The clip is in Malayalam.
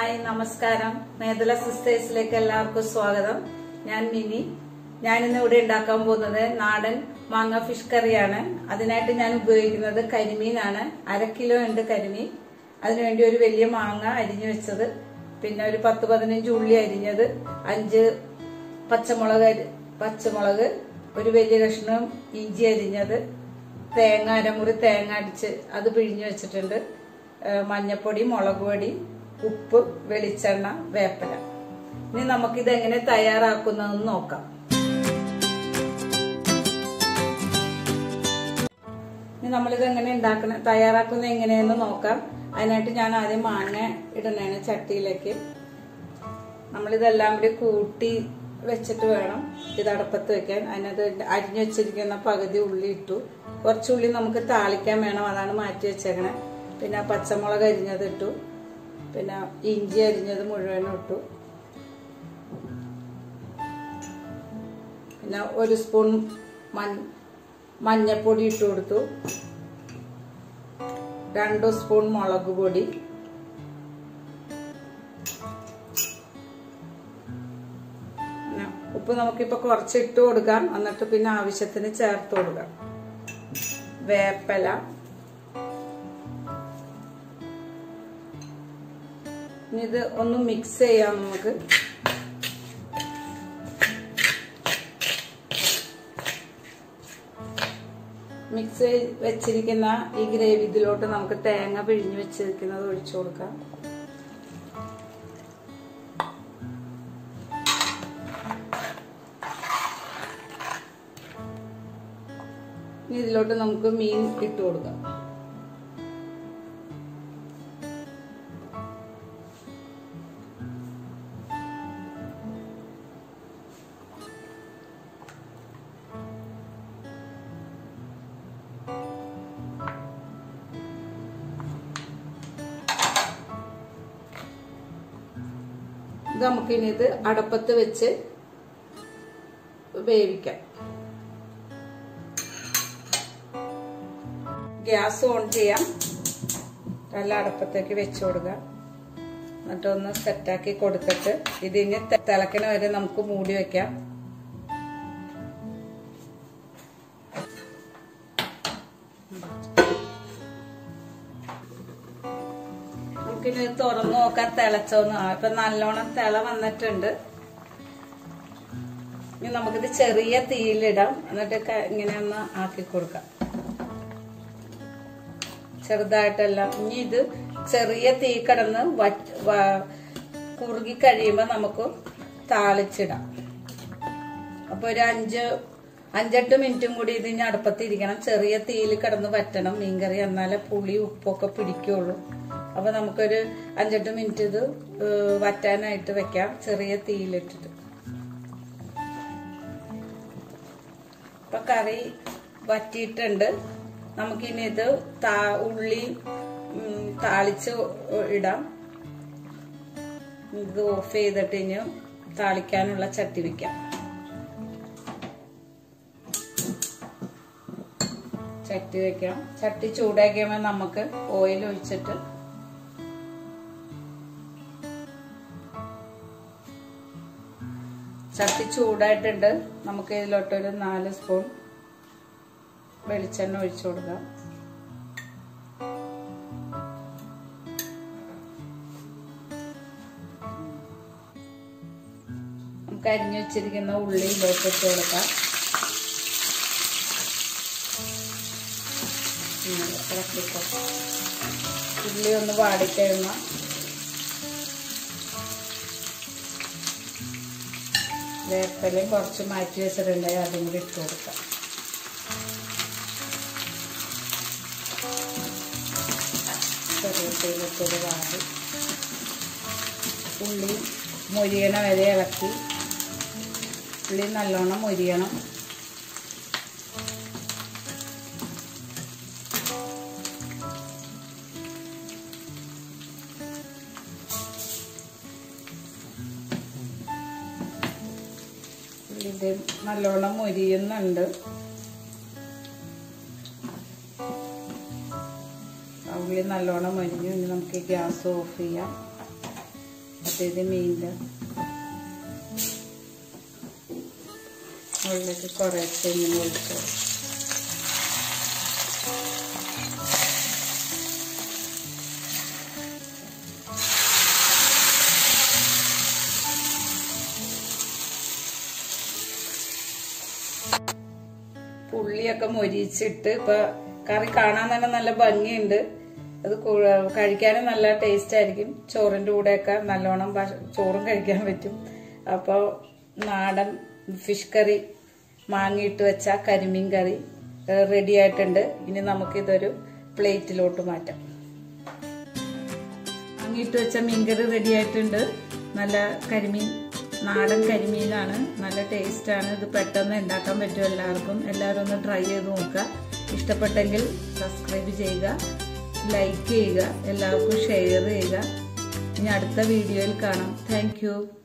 ഹായ് നമസ്കാരം നേതല സിസ്റ്റേഴ്സിലേക്ക് എല്ലാവർക്കും സ്വാഗതം ഞാൻ മിനി ഞാനിന്ന് ഇവിടെ ഉണ്ടാക്കാൻ പോകുന്നത് നാടൻ മാങ്ങ ഫിഷ് കറിയാണ് അതിനായിട്ട് ഞാൻ ഉപയോഗിക്കുന്നത് കരിമീനാണ് അര കിലോ ഉണ്ട് കരിമീൻ അതിനുവേണ്ടി ഒരു വലിയ മാങ്ങ അരിഞ്ഞു വെച്ചത് പിന്നെ ഒരു പത്ത് പതിനഞ്ച് ഉള്ളി അരിഞ്ഞത് അഞ്ച് പച്ചമുളക് അരി- പച്ചമുളക് ഒരു വലിയ കഷ്ണം ഇഞ്ചി അരിഞ്ഞത് തേങ്ങ അരമുറി തേങ്ങ അടിച്ച് അത് പിഴിഞ്ഞു വെച്ചിട്ടുണ്ട് ഏഹ് മഞ്ഞപ്പൊടി മുളക് പൊടി ഉപ്പ് വെളിച്ചെണ്ണ വേപ്പില ഇനി നമുക്കിത് എങ്ങനെ തയ്യാറാക്കുന്നതെന്ന് നോക്കാം ഇനി നമ്മളിത് എങ്ങനെ ഉണ്ടാക്കുന്ന തയ്യാറാക്കുന്ന എങ്ങനെയെന്ന് നോക്കാം അതിനായിട്ട് ഞാൻ ആദ്യം മാങ്ങ ഇടുന്നതാണ് ചട്ടിയിലേക്ക് നമ്മളിതെല്ലാം കൂടി കൂട്ടി വെച്ചിട്ട് വേണം ഇത് അടപ്പത്ത് വെക്കാൻ അതിനകത്ത് അരിഞ്ഞു വെച്ചിരിക്കുന്ന പകുതി ഉള്ളി ഇട്ടു കുറച്ച് ഉള്ളി നമുക്ക് താളിക്കാൻ വേണം അതാണ് മാറ്റി വെച്ചേക്കണേ പിന്നെ പച്ചമുളക് അരിഞ്ഞത് ഇട്ടു പിന്നെ ഇഞ്ചി അരിഞ്ഞത് മുഴുവനും ഇട്ടു പിന്നെ ഒരു സ്പൂൺ മഞ്ഞ മഞ്ഞപ്പൊടി ഇട്ട് കൊടുത്തു രണ്ട് സ്പൂൺ മുളക് പൊടി പിന്നെ ഉപ്പ് നമുക്കിപ്പോ കുറച്ച് ഇട്ട് കൊടുക്കാം എന്നിട്ട് പിന്നെ ആവശ്യത്തിന് ചേർത്ത് കൊടുക്കാം വേപ്പല ഇനി ഇത് ഒന്ന് മിക്സ് ചെയ്യാം നമുക്ക് മിക്സ് വെച്ചിരിക്കുന്ന ഈ ഗ്രേവി ഇതിലോട്ട് നമുക്ക് തേങ്ങ പിഴിഞ്ഞ് വെച്ചിരിക്കുന്നത് ഒഴിച്ചു കൊടുക്കാം ഇനി ഇതിലോട്ട് നമുക്ക് മീൻ ഇട്ട് കൊടുക്കാം ഇത് നമുക്കിനി ഇത് അടപ്പത്ത് വെച്ച് വേവിക്കാം ഗ്യാസ് ഓൺ ചെയ്യാം നല്ല അടപ്പത്തേക്ക് വെച്ച് കൊടുക്കുക എന്നിട്ടൊന്ന് സെറ്റാക്കി കൊടുത്തിട്ട് ഇതിന് തിളക്കണ വരെ നമുക്ക് മൂടി വെക്കാം നമുക്കിനി തുറന്നു നോക്കാൻ തിളച്ചോന്ന് ഇപ്പൊ നല്ലോണം തിള വന്നിട്ടുണ്ട് ഇനി നമുക്കിത് ചെറിയ തീയിലിടാം എന്നിട്ട് ക- ഇങ്ങനെ ഒന്ന് ആക്കി കൊടുക്കാം ചെറുതായിട്ടെല്ലാം ഇനി ഇത് ചെറിയ തീ കിടന്ന് വറ്റ് വ- കുറുകി കഴിയുമ്പോൾ നമുക്ക് താളിച്ചിടാം അപ്പൊ ഒരു അഞ്ച് അഞ്ചെട്ട് മിനിറ്റും കൂടി ഇത് ഇനി അടുപ്പത്തിരിക്കണം ചെറിയ തീയിൽ കിടന്ന് വറ്റണം മീൻകറി എന്നാലേ പുളി ഉപ്പൊക്കെ പിടിക്കുള്ളൂ അപ്പൊ നമുക്കൊരു അഞ്ചെട്ട് മിനിറ്റ് ഇത് ഏഹ്, വറ്റാനായിട്ട് വെക്കാം ചെറിയ തീയിലിട്ടിട്ട് ഇപ്പൊ കറി വറ്റിയിട്ടുണ്ട് നമുക്കിനി ഇത് താ ഉള്ളി ഉം, താളിച്ച് ഇടാം ഇത് ഓഫ് ചെയ്തിട്ട് ഇനി താളിക്കാനുള്ള ചട്ടി വെക്കാം ചട്ടി വെക്കാം ചട്ടി ചൂടാക്കിയപ്പോൾ നമുക്ക് ഓയിൽ ഒഴിച്ചിട്ട് ചട്ടി ചൂടായിട്ടുണ്ട് നമുക്ക് ഇതിലോട്ടൊരു നാല് സ്പൂൺ വെളിച്ചെണ്ണ ഒഴിച്ചു കൊടുക്കാം നമുക്ക് അരിഞ്ഞു വെച്ചിരിക്കുന്ന ഉള്ളി ഇതിലോട്ട് ഇട്ട് കൊടുക്കാം ഇങ്ങനെ ഇളക്കിക്കോ. ഉള്ളി ഒന്ന് വാടിക്കഴിയുമ്പോൾ വേപ്പലയും കുറച്ച് മാറ്റി വെച്ചിട്ടുണ്ടെങ്കിൽ അതും കൂടി ഇട്ട് കൊടുക്കാം ചെറിയ തീയിലിട്ടൊരു വാടി ഉള്ളി മൊരിയണ വരെ ഇളക്കി ഉള്ളി നല്ലോണം മൊരിയണം ഇത് നല്ലോണം മൊരിയുന്നുണ്ട് ആ ഉള്ളി നല്ലോണം മൊരിഞ്ഞു ഇനി നമുക്ക് ഗ്യാസ് ഓഫ് ചെയ്യാം ചെയ്ത് മീനിൻ്റെ ഉള്ളിലേക്ക് കുറച്ച് ഇങ്ങനെ ഒഴിച്ചു പുള്ളിയൊക്കെ മൊരിച്ചിട്ട് ഇപ്പൊ കറി കാണാൻ തന്നെ നല്ല ഭംഗിയുണ്ട് അത് കു- കഴിക്കാനും നല്ല ടേസ്റ്റ് ആയിരിക്കും ചോറിന്റെ കൂടെയൊക്കെ നല്ലോണം ഭക്ഷ- ചോറും കഴിക്കാൻ പറ്റും അപ്പോൾ നാടൻ ഫിഷ് കറി മാങ്ങിയിട്ട് വെച്ച കരിമീൻ കറി റെഡി ആയിട്ടുണ്ട് ഇനി നമുക്കിതൊരു പ്ലേറ്റിലോട്ട് മാറ്റാം വാങ്ങിയിട്ട് വെച്ച മീൻകറി റെഡി ആയിട്ടുണ്ട് നല്ല കരിമീൻ നാടൻ കരിമീനാണ് നല്ല ടേസ്റ്റാണ് ഇത് പെട്ടെന്ന് ഉണ്ടാക്കാൻ പറ്റും എല്ലാവർക്കും എല്ലാവരും ഒന്ന് ട്രൈ ചെയ്ത് നോക്കുക ഇഷ്ടപ്പെട്ടെങ്കിൽ സബ്സ്ക്രൈബ് ചെയ്യുക ലൈക്ക് ചെയ്യുക എല്ലാവർക്കും ഷെയർ ചെയ്യുക ഇനി അടുത്ത വീഡിയോയിൽ കാണാം താങ്ക്